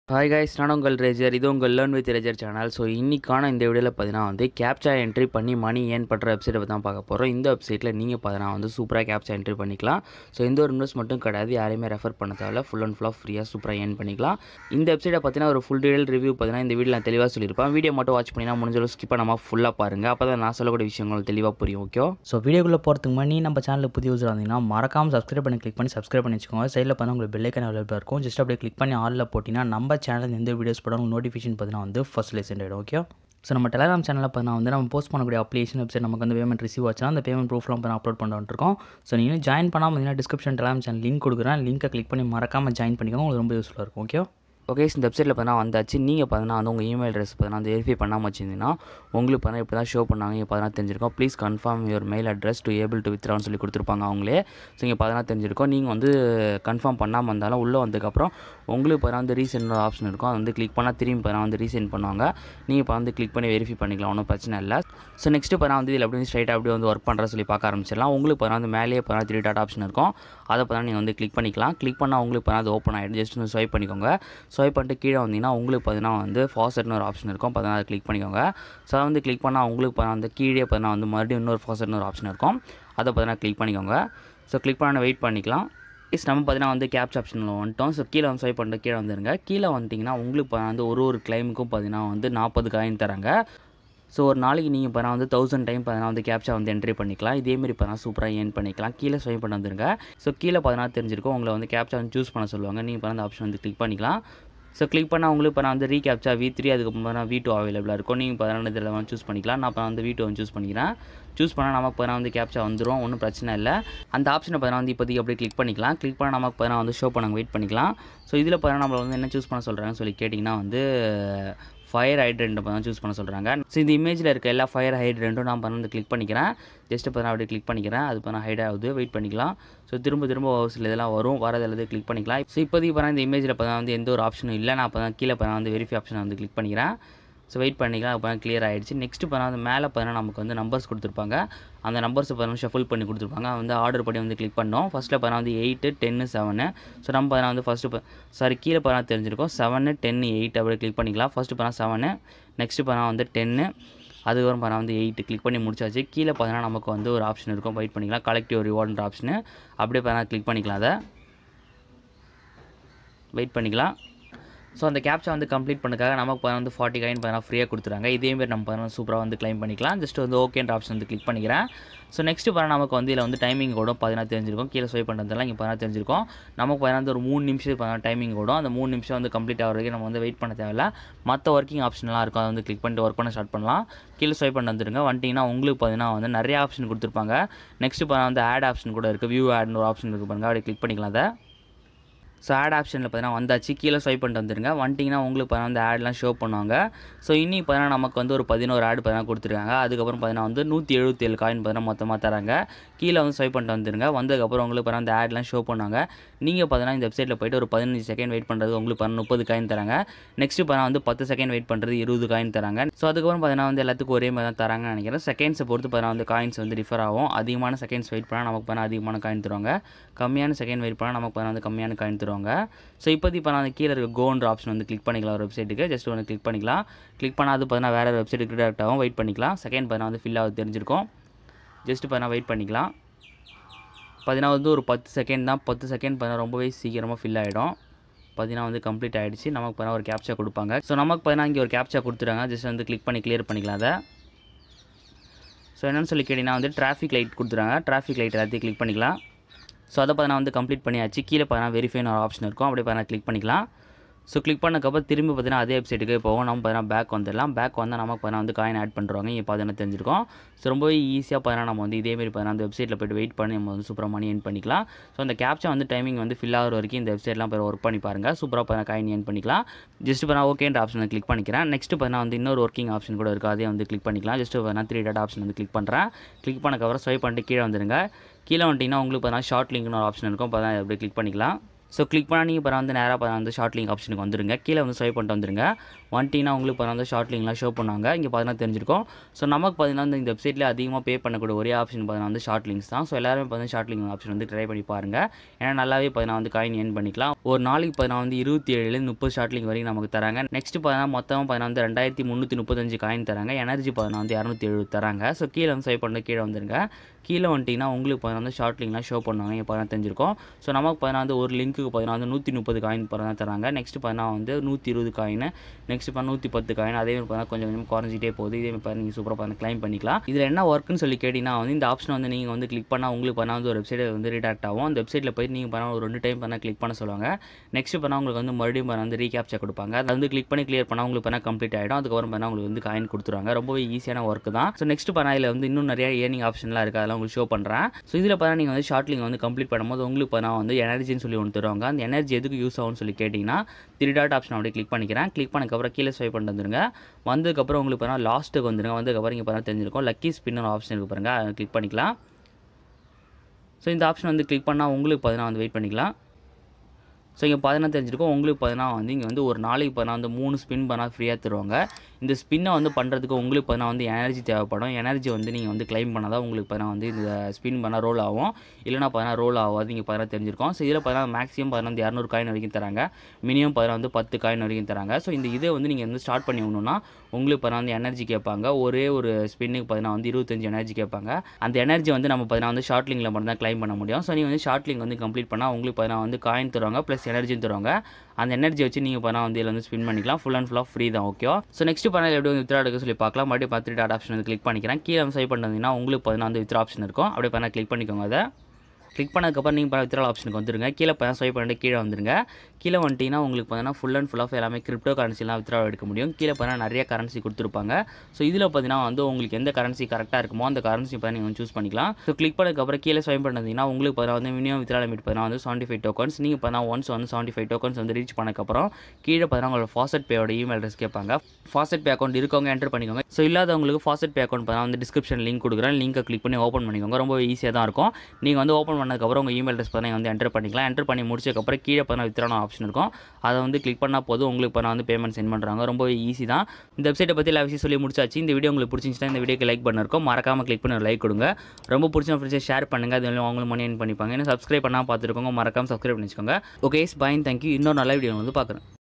hi guys நான் உங்கள் ரேஜர் இது உங்கள் learn with Rager channel so இன்றைக்கான இந்த வீடியோவில் பார்த்தீங்கன்னா வந்து கேப்சா என்ட்ரி பண்ணி மணி ஏன் பண்ணுற வெப்சைட்டை பற்றி தான் பார்க்க போகிறோம் இந்த வெப்சைட்டில் நீங்கள் பார்த்தீங்கன்னா வந்து சூப்பராக கேப்சா என்ட்ரி பண்ணிக்கலாம் ஸோ எந்த ஒரு இன்வெஸ்ட் மட்டும் கிடையாது யாரையுமே ரெஃபர் பண்ண தேவையில்ல ஃபுல் அண்ட் ஃபுல்லாக ஃப்ரீயாக சூப்பராக ஏன் பண்ணிக்கலாம் இந்த வெப்சைட்டை பார்த்தீங்கன்னா ஒரு ஃபுல் டீடைல் ரிவ்யூ பார்த்தீங்கன்னா இந்த வீடியோ நான் தெளிவாக சொல்லியிருப்பேன் வீடியோ மட்டும் வாட்ச் பண்ணினா முடிஞ்சளவு ஸ்கிப் பண்ணாமல் ஃபுல்லாக பாருங்கள் அப்போ தான் நான் சொல்லக்கூடிய விஷயங்கள் தெளிவாக புரியும் ஓகே ஸோ வீடியோக்குள்ளே போகிறதுக்கு முன்னாடி நம்ம சேனலில் புதிய யூஸர் வந்தீங்கன்னா மறக்காமல் சப்ஸ்கிரைப் பண்ணி கிளிக் பண்ணி சப்ஸ்கிரைப் பண்ணி வச்சுக்கோங்க சைடில் பார்த்தா உங்களுக்கு பெல்லைக்கன் அவைலபிளாக இருக்கும் ஜஸ்ட் அப்படியே கிளிக் பண்ணி ஆலில் போட்டிங்கன்னா நம்ம சேனல் எந்த வீடியோஸ் போடாலும் நோட்டிஃபிகேஷன் பார்த்தீங்கன்னா வந்து ஃபஸ்ட் லெசன் ஆகிடும் ஓகே ஸோ நம்ம டெலிகிராம் சேனலில் பார்த்தா வந்து நம்ம போஸ்ட் பண்ணக்கூடிய அப்ளிகேஷன் வெப்சைட் நமக்கு வந்து பேமெண்ட் ரிசீவ் ஆச்சுன்னா அந்த பேமெண்ட் ப்ரூஃப்லாம் பண்ண அப்லோட் பண்ணிட்டு இருக்கோம் ஸோ நீங்கள் ஜாயின் பண்ணாமல் பார்த்தீங்கன்னா டிஸ்கிரிப்ஷன் டெலிகிராம் சேனல் லிங்க் கொடுக்குறேன் லிங்கை கிளிக் பண்ணி மறக்காமல் ஜாயின் பண்ணிக்கோங்க உங்களுக்கு ரொம்ப யூஸ்ஃபுல்லாக இருக்கும் ஓகே ஓகே இந்த வெப்சைட்டில் பார்த்தீங்கன்னா வந்தாச்சு நீங்கள் பார்த்தீங்கன்னா வந்து உங்கள் இமெயில் அட்ரஸ் பார்த்தீங்கன்னா வந்து வெரிஃபை பண்ணாமல் வச்சிருந்தீங்கன்னா உங்களுக்கு பார்த்தீங்கன்னா இப்படி தான் ஷோ பண்ணாங்க இங்கே பார்த்தீங்கன்னா தெரிஞ்சிருக்கும் please confirm your mail address to able to வித்ரான்னு சொல்லி கொடுத்துருப்பாங்க அவங்களே ஸோ இங்கே பார்த்தீங்கன்னா தெரிஞ்சிருக்கும் நீங்கள் வந்து கன்ஃபார்ம் பண்ணாமல் இருந்தாலும் உள்ளே வந்ததுக்கப்புறம் உங்களுக்கு பார்த்தீங்கன்னா வந்து ரீசெண்ட் ஆப்ஷன் இருக்கும் அது வந்து கிளிக் பண்ணால் திரும்பி பார்த்தீங்கன்னா வந்து ரீசெண்ட் பண்ணுவாங்க நீங்கள் இப்போ வந்து கிளிக் பண்ணி வெரிஃபை பண்ணிக்கலாம் ஒன்றும் பிரச்சனை இல்லை ஸோ நெக்ஸ்ட்டு பார்த்தா வந்து இதில் எப்படி ஸ்ட்ரைட்டாக அப்படி வந்து ஒர்க் பண்ணுற சொல்லி பார்க்க ஆரம்பிச்சிடலாம் உங்களுக்கு பார்த்தா வந்து மேலேயே பார்த்தா த்ரீ டாட் ஆப்ஷன் இருக்கும் அதை பார்த்தா நீங்கள் வந்து கிளிக் பண்ணிக்கலாம் கிளிக் பண்ணால் உங்களுக்கு பார்த்தா அது ஓப்பன் ஆகிடும் ஜஸ்ட் வந்து ஸ்வைப் பண்ணிக்கோங்க ஸ்வைப் பண்ணிட்டு கீழே வந்தீங்கன்னா உங்களுக்கு பார்த்தீங்கன்னா வந்து ஃபாஸ்ட்னு ஒரு ஆப்ஷன் இருக்கும் பார்த்தீங்கன்னா அதை கிளிக் பண்ணிக்கோங்க ஸோ அதை வந்து கிளிக் பண்ணால் உங்களுக்கு பார்த்தா வந்து கீழே பார்த்தீங்கன்னா வந்து மறுபடியும் இன்னொரு ஃபாஸ்ட்னு ஒரு ஆப்ஷன் இருக்கும் அதை பார்த்தீங்கன்னா கிளிக் பண்ணிக்கோங்க ஸோ கிளிக் பண்ண வெயிட் பண்ணிக்கலாம் இஸ் நம்ம பார்த்தீங்கன்னா வந்து கேப்ஸ் ஆப்ஷனில் வந்துட்டோம் ஸோ கீழே வந்து ஸ்வைப் பண்ணிட்டு கீழே வந்துருங்க கீழே வந்துட்டிங்கன்னா உங்களுக்கு பார்த்தா வந்து ஒரு ஒரு கிளைமுக்கும் பார்த்தீங்கன்னா வந்து நாற்பது காயின் தராங்க ஸோ ஒரு நாளைக்கு நீங்கள் இப்போ வந்து தௌசண்ட் டைம் பார்த்தீங்கன்னா வந்து கேப்சா வந்து என்ட்ரி பண்ணிக்கலாம் இதேமாரி இப்போ சூப்பராக ஏர்ன் பண்ணிக்கலாம் கீழே ஸ்வைப் பண்ணி வந்துருங்க ஸோ கீழே பார்த்தீங்கன்னா தெரிஞ்சிருக்கும் உங்களை வந்து கேப்சா வந்து சூஸ் பண்ண சொல்லுவாங்க நீங்கள் இப்போ அந்த ஆப்ஷன் வந்து கிளிக் பண்ணிக்கலாம் ஸோ கிளிக் பண்ணால் உங்களுக்கு இப்போ நான் வந்து ரீகேப்சா வி த்ரீ அதுக்கப்புறம் பார்த்தா வி டூ அவைலபிளாக இருக்கும் நீங்கள் பதினாலு இதில் வந்து சூஸ் பண்ணிக்கலாம் நான் இப்போ வந்து வி டூ வந்து சூஸ் பண்ணிக்கிறேன் சூஸ் பண்ணால் நமக்கு பார்த்தா வந்து கேப்சா வந்துடும் ஒன்றும் பிரச்சனை இல்லை அந்த ஆப்ஷனை பார்த்தா வந்து இப்போதைக்கு அப்படியே கிளிக் பண்ணிக்கலாம் கிளிக் பண்ணால் நமக்கு பார்த்தா வந்து ஷோ பண்ணாங்க வெயிட் பண்ணிக்கலாம் ஸோ இதில் பார்த்தா நம்மளை வந்து என்ன சூஸ் பண்ண சொல்கிறாங்கன்னு சொல்லி கேட்டிங்கன்னா வந்து ஃபயர் ஹைட்ரண்ட் தான் சூஸ் பண்ண சொல்கிறாங்க ஸோ இந்த இமேஜில் இருக்க எல்லா ஃபயர் ஹைட்ரண்ட்டும் நான் பண்ண வந்து கிளிக் பண்ணிக்கிறேன் ஜஸ்ட் இப்போ நான் அப்படியே கிளிக் பண்ணிக்கிறேன் அது பண்ண ஹைட் ஆகுது வெயிட் பண்ணிக்கலாம் ஸோ திரும்ப திரும்ப ஒரு சில இதெல்லாம் வரும் வரது எல்லாத்தையும் கிளிக் பண்ணிக்கலாம் ஸோ இப்போதைக்கு பார்த்தா இந்த இமேஜில் இப்போ வந்து எந்த ஒரு ஆப்ஷனும் இல்லை நான் இப்போ தான் கீழே இப்போ வந்து வெரிஃபை ஆப்ஷனை வந்து கிளிக் பண்ணிக்கிறேன் ஸோ வெயிட் பண்ணிக்கலாம் இப்போ கிளியர் ஆகிடுச்சு நெக்ஸ்ட்டு பார்த்தா வந்து மேலே பார்த்தீங்கன்னா நமக்கு வந்து நம்பர்ஸ் கொடுத்துருப்பாங்க அந்த நம்பர்ஸ் பார்த்தீங்கன்னா ஷஃபில் பண்ணி கொடுத்துருப்பாங்க வந்து ஆர்டர் பண்ணி வந்து கிளிக் பண்ணோம் ஃபஸ்ட்டில் பார்த்தா வந்து எயிட்டு டென்னு செவனு ஸோ நம்ம பார்த்தா வந்து ஃபஸ்ட்டு சாரி கீழே பார்த்தா தெரிஞ்சிருக்கும் செவனு டென்னு எயிட் அப்படியே கிளிக் பண்ணிக்கலாம் ஃபஸ்ட்டு பார்த்தா செவனு நெக்ஸ்ட்டு பார்த்தா வந்து டென்னு அதுக்கப்புறம் பார்த்தா வந்து எயிட்டு கிளிக் பண்ணி முடிச்சாச்சு கீழே பார்த்தீங்கன்னா நமக்கு வந்து ஒரு ஆப்ஷன் இருக்கும் வெயிட் பண்ணிக்கலாம் கலெக்டிவ் ரிவார்டுன்ற ஆப்ஷனு அப்படியே பார்த்தா கிளிக் பண்ணிக்கலாம் அதை வெயிட் பண்ணிக்கலாம் ஸோ அந்த கேப்சா வந்து கம்ப்ளீட் பண்ணதுக்காக நமக்கு பார்த்தா வந்து ஃபார்ட்டி காயின் பார்த்தா ஃப்ரீயாக கொடுத்துறாங்க இதேமாரி நம்ம பார்த்தா சூப்பராக வந்து கிளைம் பண்ணிக்கலாம் ஜஸ்ட் வந்து ஓகேன்ற ஆப்ஷன் வந்து கிளிக் பண்ணிக்கிறேன் ஸோ நெக்ஸ்ட்டு பார்த்தா நமக்கு வந்து இதில் வந்து டைமிங் ஓடும் பதினாறு தெரிஞ்சிருக்கும் கீழே ஸ்வைப் பண்ணுறதுலாம் இங்கே பதினாறு தெரிஞ்சிருக்கும் நமக்கு பதினாறு ஒரு மூணு நிமிஷம் பார்த்தா டைமிங் ஓடும் அந்த மூணு நிமிஷம் வந்து கம்ப்ளீட் ஆகிற வரைக்கும் நம்ம வந்து வெயிட் பண்ண தேவையில்ல மற்ற ஒர்க்கிங் ஆப்ஷன்லாம் இருக்கும் அதை வந்து கிளிக் பண்ணிட்டு ஒர்க் பண்ண ஸ்டார்ட் பண்ணலாம் கீழே ஸ்வைப் பண்ணி வந்துருங்க வந்துட்டிங்கன்னா உங்களுக்கு பார்த்தீங்கன்னா வந்து நிறைய ஆப்ஷன் கொடுத்துருப்பாங்க நெக்ஸ்ட்டு பார்த்தா வந்து ஆட் ஆப்ஷன் கூட இருக்குது வியூ ஆட்னு ஒரு ஆப்ஷன் இருக்குது பாருங்கள் அப்படியே கிளிக் பண்ணிக்கலாம் அதை ஸோ ஆட் ஆப்ஷனில் பார்த்தீங்கன்னா வந்தாச்சு கீழே ஸ்வைப் பண்ணிட்டு வந்துருங்க வந்துட்டிங்கன்னா உங்களுக்கு பார்த்தீங்கன்னா வந்து ஆட்லாம் ஷோ பண்ணுவாங்க ஸோ இன்னி பார்த்தீங்கன்னா நமக்கு வந்து ஒரு பதினோரு ஆட் பார்த்தீங்கன்னா கொடுத்துருக்காங்க அதுக்கப்புறம் பார்த்தீங்கன்னா வந்து நூற்றி எழுபத்தேழு காயின் பார்த்தீங்கன்னா மொத்தமாக தராங்க கீழே வந்து ஸ்வைப் பண்ணிட்டு வந்துருங்க வந்ததுக்கப்புறம் உங்களுக்கு பார்த்தீங்கன்னா அந்த ஆட்லாம் ஷோ பண்ணாங்க நீங்கள் பார்த்தீங்கன்னா இந்த வெப்சைட்டில் போய்ட்டு ஒரு பதினஞ்சு செகண்ட் வெயிட் பண்ணுறது உங்களுக்கு பார்த்தீங்கன்னா முப்பது காயின் தராங்க நெக்ஸ்ட்டு பார்த்தீங்கன்னா வந்து பத்து செகண்ட் வெயிட் பண்ணுறது இருபது காயின் தராங்க ஸோ அதுக்கப்புறம் பார்த்தீங்கன்னா வந்து எல்லாத்துக்கும் ஒரே மாதிரி தான் தராங்கன்னு நினைக்கிறேன் செகண்ட்ஸை பொறுத்து பார்த்தீங்கன்னா வந்து காயின்ஸ் வந்து டிஃபர் ஆகும் அதிகமான செகண்ட்ஸ் வெயிட் பண்ணால் நமக்கு பார்த்தீங்கன்னா அதிகமான காயின் தருவாங்க கம்மியான செகண்ட் வெயிட் பண்ணால் நமக்கு பார்த்தீங்கன்னா வந்து கம்மியான காயின் தருவாங்க ஸோ இப்போதைக்கு இப்போ நான் கீழே இருக்க கோன்ற ஆப்ஷன் வந்து கிளிக் பண்ணிக்கலாம் ஒரு வெப்சைட்டுக்கு ஜஸ்ட் வந்து கிளிக் பண்ணிக்கலாம் கிளிக் பண்ணால் அது பார்த்தீங்கன்னா வேறு வெப்சைட்டுக்கு டேரக்ட் ஆகும் வெயிட் பண்ணிக்கலாம் செகண்ட் பார்த்தீங்கன்னா வந்து ஃபில் ஆகுது தெரிஞ்சிருக்கும் ஜஸ்ட் பார்த்தீங்கன்னா வெயிட் பண்ணிக்கலாம் பார்த்தீங்கன்னா வந்து ஒரு பத்து செகண்ட் தான் பத்து செகண்ட் பார்த்தீங்கன்னா ரொம்பவே சீக்கிரமாக ஃபில் ஆகிடும் பார்த்தீங்கன்னா வந்து கம்ப்ளீட் ஆகிடுச்சு நமக்கு பார்த்தீங்கன்னா ஒரு கேப்சா கொடுப்பாங்க ஸோ நமக்கு பார்த்தீங்கன்னா இங்கே ஒரு கேப்சா கொடுத்துருக்காங்க ஜஸ்ட் வந்து கிளிக் பண்ணி கிளியர் பண்ணிக்கலாம் அதை ஸோ என்னென்னு சொல்லி கேட்டிங்கன்னா வந்து டிராஃபிக் லைட் கொடுத்துருக்காங்க டிராஃபிக் லைட் எல்லாத்தையும் கிளிக் பண்ணிக்கலாம் ஸோ அதை பார்த்தா வந்து கம்ப்ளீட் பண்ணியாச்சு கீழே பார்த்தா வெரிஃபைன்னு ஒரு ஆப்ஷன் இருக்கும் அப்படியே பார்த்தா கிளிக் பண்ணிக்கலாம் ஸோ கிளிக் பண்ணக்கப்புறம் திரும்பி பார்த்தீங்கன்னா அதே வெப்சைட்டுக்கு போவோம் நம்ம பார்த்தீங்கன்னா பேக் வந்துடலாம் பேக் வந்தால் நமக்கு பார்த்தீங்கன்னா வந்து காயின் ஆட் பண்ணுறாங்க இங்கே பார்த்தீங்கன்னா தெரிஞ்சிருக்கும் ஸோ ரொம்பவே ஈஸியாக பார்த்தீங்கன்னா நம்ம வந்து இதேமாரி பார்த்தீங்கன்னா அந்த வெப்சைட்டில் போய்ட்டு வெயிட் பண்ணி நம்ம வந்து சூப்பராக மணி ஏன் பண்ணிக்கலாம் ஸோ அந்த கேப்சா வந்து டைமிங் வந்து ஃபில் ஆகிற வரைக்கும் இந்த வெப்சைட்லாம் போய் ஒர்க் பண்ணி பாருங்கள் சூப்பராக பார்த்தீங்கன்னா காயின் ஏன் பண்ணிக்கலாம் ஜஸ்ட் இப்போ நான் ஓகேன்ற ஆப்ஷனை கிளிக் பண்ணிக்கிறேன் நெக்ஸ்ட் பார்த்தீங்கன்னா வந்து இன்னொரு ஒர்க்கிங் ஆப்ஷன் கூட இருக்குது அதே வந்து கிளிக் பண்ணிக்கலாம் ஜஸ்ட் நான் த்ரீ டாட் ஆப்ஷன் வந்து கிளிக் பண்ணுறேன் கிளிக் பண்ணக்கப்புறம் ஸ்வைப் பண்ணிட்டு கீழே வந்துருங்க கீழே வந்துட்டிங்கன்னா உங்களுக்கு பார்த்தீங்கன்னா ஷார்ட் லிங்க்னு ஒரு ஆப்ஷன் இருக்கும் பார்த்தா அப்படியே கிளிக் பண்ணிக்கலாம் ஸோ கிளிக் பண்ணால் நீங்கள் இப்போ வந்து நேராக இப்போ வந்து ஷார்ட் லிங்க் ஆப்ஷனுக்கு வந்துருங்க கீழே வந்து ஸ்வைப் பண்ணிட்டு வந்துருங்க வந்துட்டிங்கன்னா உங்களுக்கு இப்போ வந்து ஷார்ட் லிங்க்லாம் ஷோ பண்ணுவாங்க இங்கே பார்த்தீங்கன்னா தெரிஞ்சிருக்கும் ஸோ நமக்கு பார்த்தீங்கன்னா இந்த வெப்சைட்டில் அதிகமாக பே பண்ணக்கூடிய ஒரே ஆப்ஷன் பார்த்தீங்கன்னா வந்து ஷார்ட் லிங்க்ஸ் தான் ஸோ எல்லாருமே பார்த்தீங்கன்னா ஷார்ட் லிங்க் ஆப்ஷன் வந்து ட்ரை பண்ணி பாருங்கள் ஏன்னா நல்லாவே பார்த்தீங்கன்னா வந்து காயின் ஏர்ன் பண்ணிக்கலாம் ஒரு நாளைக்கு பார்த்தீங்கன்னா வந்து இருபத்தி ஏழுலேருந்து முப்பது ஷார்ட் லிங்க் வரைக்கும் நமக்கு தராங்க நெக்ஸ்ட் பார்த்தீங்கன்னா மொத்தமாக பார்த்தீங்கன்னா வந்து ரெண்டாயிரத்தி முந்நூற்றி முப்பத்தஞ்சு காயின் தராங்க எனர்ஜி பார்த்தீங்கன்னா வந்து இரநூத்தி எழுபது தராங்க ஸோ கீழே வந்து ஸ்வைப் பண்ணி கீழே வந்துருங்க கீழே வந்துட்டிங்கன்னா உங்களுக்கு பார்த்தீங்கன்னா வந்து ஷார்ட் லிங்க்லாம் ஷோ பண்ணுவாங்க இப்போ பார்த்தீங்கன்னா தெரிஞ்சிருக்கும் ஸோ நமக்கு பார்த்தீங்கன்னா வந்து ஒரு லிங்க்குக்கு பார்த்தீங்கன்னா வந்து நூற்றி முப்பது காயின் பார்த்தீங்கன்னா தராங்க நெக்ஸ்ட் பார்த்தீங்கன்னா வந்து நூற்றி இருபது காயின் நெக்ஸ்ட் இப்போ நூற்றி பத்து காயின் அதே மாதிரி பார்த்தீங்கன்னா கொஞ்சம் கொஞ்சம் குறைஞ்சிட்டே போகுது இதே மாதிரி நீங்கள் சூப்பராக பார்த்து கிளைம் பண்ணிக்கலாம் இதில் என்ன ஒர்க்குன்னு சொல்லி கேட்டிங்கன்னா வந்து இந்த ஆப்ஷன் வந்து நீங்கள் வந்து கிளிக் பண்ணால் உங்களுக்கு பண்ணால் வந்து ஒரு வெப்சைட் வந்து ரீடாக்ட் ஆகும் அந்த வெப்சைட்டில் போய் நீங்கள் பண்ணால் ஒரு ரெண்டு டைம் பண்ணால் கிளிக் பண்ண சொல்லுவாங்க நெக்ஸ்ட் பண்ணால் உங்களுக்கு வந்து மறுபடியும் பண்ண வந்து ரீகேப்சர் கொடுப்பாங்க அதை வந்து கிளிக் பண்ணி கிளியர் பண்ணால் உங்களுக்கு பண்ணால் கம்ப்ளீட் ஆகிடும் அதுக்கப்புறம் பண்ணால் உங்களுக்கு வந்து காயின் கொடுத்துருவாங்க ரொம்பவே ஈஸியான ஒர்க் தான் ஸோ நெக்ஸ்ட் பண்ணால் இதில் வந்து இன்னும் நிறைய ஏர்னிங் ஆப்ஷன்லாம் இருக்குது அதெல்லாம் உங்களுக்கு ஷோ பண்ணுறேன் ஸோ இதில் பார்த்தா நீங்கள் வந்து ஷார்ட் லிங்க் வந்து கம்ப்ளீட் பண்ணும்போது உங்களுக்கு பார்த்தா வந்து எனர்ஜின்னு சொல்லி ஒன்று தருவாங்க அந்த எனர்ஜி எதுக்கு யூஸ் ஆகும்னு சொல்லி கேட்டிங்கன்னா த்ரீ டாட் ஆப்ஷன் அப்படியே கிளிக் பண்ணிக்கிறேன் கிளிக் பண்ணக்கப்புறம் கீழே ஸ்வைப் பண்ணிட்டு வந்துருங்க வந்ததுக்கப்புறம் உங்களுக்கு பார்த்தா லாஸ்ட்டுக்கு வந்துருங்க வந்ததுக்கப்புறம் இங்கே பார்த்தா தெரிஞ்சிருக்கும் லக்கி ஸ்பின்னர் ஆப்ஷன் இருக்கு பாருங்க அதை கிளிக் பண்ணிக்கலாம் ஸோ இந்த ஆப்ஷன் வந்து கிளிக் பண்ணால் உங்களுக்கு பார்த்தீங்கன்னா வந்து வெயிட் பண்ணிக்கலாம் ஸோ இங்கே பார்த்தீங்கன்னா தெரிஞ்சிருக்கும் உங்களுக்கு பார்த்தீங்கன்னா வந்து இங்கே வந்து ஒரு நாளைக்கு பார்த்தீங்கன்னா வந்து மூணு ஸ்பின் பண்ணால் ஃப்ரீயாக தருவாங்க இந்த ஸ்பின்னை வந்து பண்ணுறதுக்கு உங்களுக்கு பார்த்தீங்கன்னா வந்து எனர்ஜி தேவைப்படும் எனர்ஜி வந்து நீங்கள் வந்து கிளைம் பண்ணால் தான் உங்களுக்கு பார்த்தீங்கன்னா வந்து இந்த ஸ்பின் பண்ணால் ரோல் ஆகும் இல்லைனா பார்த்தீங்கன்னா ரோல் ஆகாது இங்கே பார்த்தீங்கன்னா தெரிஞ்சிருக்கும் ஸோ இதில் பார்த்தீங்கன்னா மேக்ஸிமம் பார்த்தீங்கன்னா வந்து இரநூறு காயின் வரைக்கும் தராங்க மினிமம் பார்த்தீங்கன்னா வந்து பத்து காயின் வரைக்கும் தராங்க ஸோ இந்த இதை வந்து நீங்கள் வந்து ஸ்டார்ட் பண்ணி விடணும்னா உங்களுக்கு பார்த்தீங்கன்னா வந்து எனர்ஜி கேட்பாங்க ஒரே ஒரு ஸ்பின்னுக்கு பார்த்தீங்கன்னா வந்து இருபத்தஞ்சு எனர்ஜி கேட்பாங்க அந்த எனர்ஜி வந்து நம்ம பார்த்தீங்கன்னா வந்து ஷார்ட் லிங்கில் மட்டும் தான் கிளைம் பண்ண முடியும் ஸோ நீங்கள் வந்து ஷார்ட் லிங்க் வந்து கம்ப்ளீட் பண்ணால் உங்களுக்கு பார்த்தீங்கன்னா வந்து காயின் தருவாங்க ப்ளஸ் எனர்ஜியும் தருவாங்க அந்த எனர்ஜி வச்சு நீங்கள் பண்ணால் வந்து இதில் வந்து ஸ்பின் பண்ணிக்கலாம் ஃபுல் அண்ட் ஃபுல்லாக ஃப்ரீ தான் ஓகே ஸோ நெக்ஸ்ட் பண்ணால் எப்படி வந்து வித்ரா எடுக்க சொல்லி பார்க்கலாம் மறுபடியும் பார்த்துட்டு டாட் ஆப்ஷன் வந்து கிளிக் பண்ணிக்கிறேன் கீழே வந்து சைட் பண்ணிருந்தீங்கன்னா உங்களுக்கு பார்த்தீங்கன்னா வந்து வித்ரா ஆப்ஷன் இருக்கும் அப்படியே பண்ணால் கிளிக் பண்ணிக்கோங்க அதை கிளிக் பண்ணதுக்கப்புறம் நீங்கள் வித்ரா ஆப்ஷனுக்கு வந்துருங்க கீழே பார்த்தா ஸ்வைப் பண்ணிட்டு கீழே வந்துருங்க கீழே வந்துட்டிங்கன்னா உங்களுக்கு பார்த்தீங்கன்னா ஃபுல் அண்ட் ஃபுல் ஆஃப் எல்லாமே கிரிப்டோ கரன்சிலாம் வித்ரா எடுக்க முடியும் கீழே பார்த்தீங்கன்னா நிறைய கரன்சி கொடுத்துருப்பாங்க ஸோ இதில் பார்த்தீங்கன்னா வந்து உங்களுக்கு எந்த கரன்சி கரெக்டாக இருக்குமோ அந்த கரன்சி பார்த்தா நீங்கள் சூஸ் பண்ணிக்கலாம் ஸோ கிளிக் பண்ணதுக்கப்புறம் கீழே ஸ்வைப் பண்ணிருந்தீங்கன்னா உங்களுக்கு பார்த்தா வந்து மினிமம் வித்ரா லிமிட் பார்த்தீங்கன்னா வந்து செவன்ட்டி ஃபைவ் டோக்கன்ஸ் நீங்கள் பார்த்தா ஒன்ஸ் வந்து செவன்ட்டி ஃபைவ் டோக்கன்ஸ் வந்து ரீச் பண்ணக்கப்புறம் கீழே பார்த்தீங்கன்னா உங்களோட ஃபாஸ்ட் பேயோட இமெயில் அட்ரஸ் கேட்பாங்க ஃபாஸ்ட் பே அக்கௌண்ட் இருக்கவங்க என்டர் பண்ணிக்கோங்க ஸோ இல்லாதவங்களுக்கு ஃபாஸ்ட் பே அக்கௌண்ட் பார்த்தா வந்து டிஸ்கிரிப்ஷன் லிங்க் கொடுக்குறேன் லிங்கை கிளிக் பண்ணி ஓப்பன் பண்ணிக்கோங்க ரொம்ப ஈஸியாக தான் இருக்கும் நீங்கள் வந்து ஓப்பன் பண்ணதுக்கப்புறம் உங்கள் இமெயில் அட்ரஸ் பார்த்தா வந்து என்டர் பண்ணிக்கலாம் என்டர் பண்ணி முடிச்சதுக்கப்புறம் கீழே பார்த்தா வித்ரான ஆப்ஷன் இருக்கும் அதை வந்து கிளிக் பண்ணால் போதும் உங்களுக்கு இப்போ வந்து பேமெண்ட் சென்ட் பண்ணுறாங்க ரொம்ப ஈஸி தான் இந்த வெப்சைட்டை பற்றி எல்லா விஷயம் சொல்லி முடிச்சாச்சு இந்த வீடியோ உங்களுக்கு பிடிச்சிருந்துச்சுன்னா இந்த வீடியோக்கு லைக் பண்ணிருக்கோம் மறக்காமல் கிளிக் பண்ணி லைக் கொடுங்க ரொம்ப பிடிச்ச ஃப்ரெண்ட்ஸை ஷேர் பண்ணுங்கள் அது வந்து அவங்களும் மணி earn பண்ணிப்பாங்க இன்னும் சப்ஸ்கிரைப் பண்ணால் பார்த்துருக்கோங்க மறக்காமல் சப்ஸ்கிரைப் பண்ணி வச்சுக்கோங்க ஓகே பாயின் தேங்க்யூ இன்னொரு நல்ல வீடியோ வந்து பார்க்குறேன்